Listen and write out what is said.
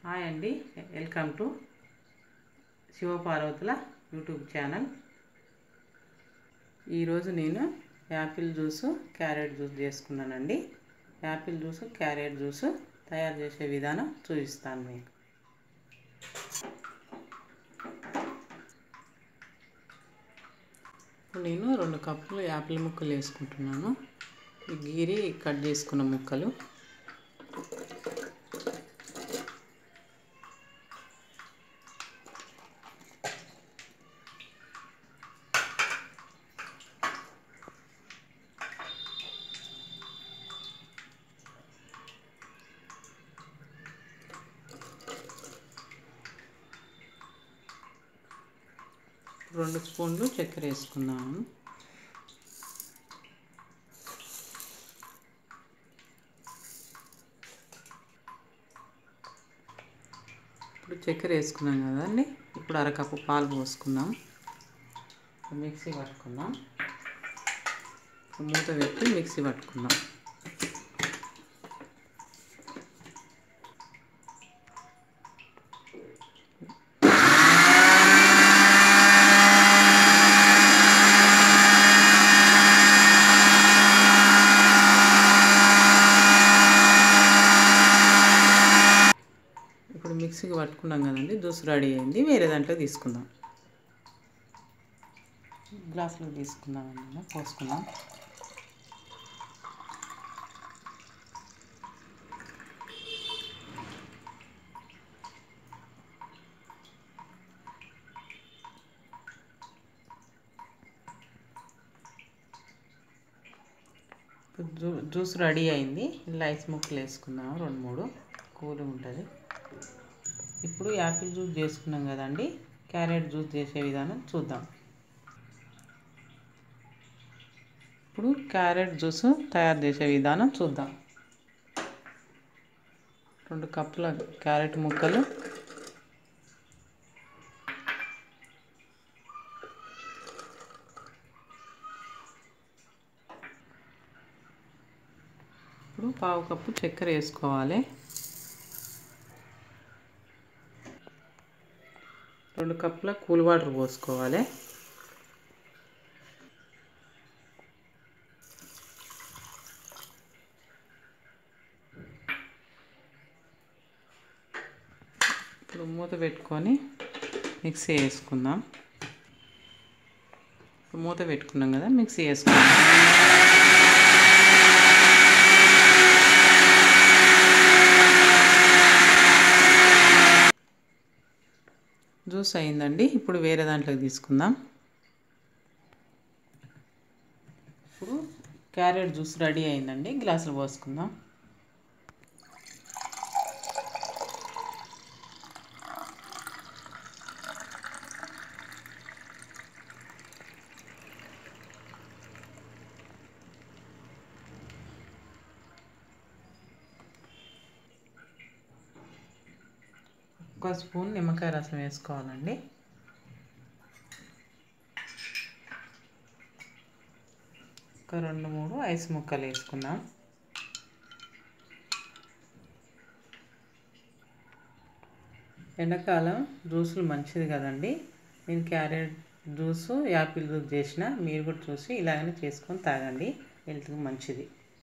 hi అండి welcome to శివపార్వతుల YouTube channel ఈరోజు నేను యాపిల్ జ్యూసు క్యారెట్ జ్యూస్ చేసుకున్నానండి యాపిల్ జ్యూసు క్యారెట్ జ్యూసు తయారు చేసే విధానం చూపిస్తాను మీకు ఇప్పుడు నేను రెండు కప్పులు యాపిల్ ముక్కలు వేసుకుంటున్నాను ఈ గీరి కట్ చేసుకున్న ముక్కలు రెండు స్పూన్లు చక్కెర వేసుకున్నాము ఇప్పుడు చక్కెర వేసుకున్నాం కదండి ఇప్పుడు అరకప్పు పాలు పోసుకుందాం మిక్సీ పట్టుకుందాం మూత పెట్టి మిక్సీ పట్టుకుందాం ఇప్పుడు మిక్సీకి పట్టుకున్నాం కదండి జ్యూస్ రెడీ అయింది వేరే దాంట్లో తీసుకుందాం గ్లాసులో తీసుకుందాం అన్న పోసుకుందాం జ్యూ జ్యూస్ రెడీ అయింది ఇలా ఐస్ ముక్కలు వేసుకుందాం రెండు మూడు కూల్ ఉంటుంది ఇప్పుడు యాపిల్ జ్యూస్ చేసుకున్నాం కదండి క్యారెట్ జ్యూస్ చేసే విధానం చూద్దాం ఇప్పుడు క్యారెట్ జ్యూస్ తయారు చేసే విధానం చూద్దాం రెండు కప్పుల క్యారెట్ ముక్కలు ఇప్పుడు పావు కప్పు చక్కెర వేసుకోవాలి రెండు కప్పుల కూల్ వాటర్ పోసుకోవాలి ఇప్పుడు మూత పెట్టుకొని మిక్సీ వేసుకుందాం ఇప్పుడు మూత పెట్టుకున్నాం కదా మిక్సీ వేసుకుందాం జ్యూస్ అయిందండి ఇప్పుడు వేరే దాంట్లోకి తీసుకుందాం ఇప్పుడు క్యారెట్ జ్యూస్ రెడీ అయిందండి గ్లాసులు పోసుకుందాం ఒక స్పూన్ నిమ్మకాయ రసం వేసుకోవాలండి ఒక రెండు మూడు ఐస్ ముక్కలు వేసుకుందాం ఎండాకాలం జ్యూసులు మంచిది కదండి నేను క్యారెట్ జ్యూసు యాపిల్ జ్యూస్ చేసిన మీరు కూడా చూసి ఇలాగనే చేసుకొని తాగండి హెల్త్కి మంచిది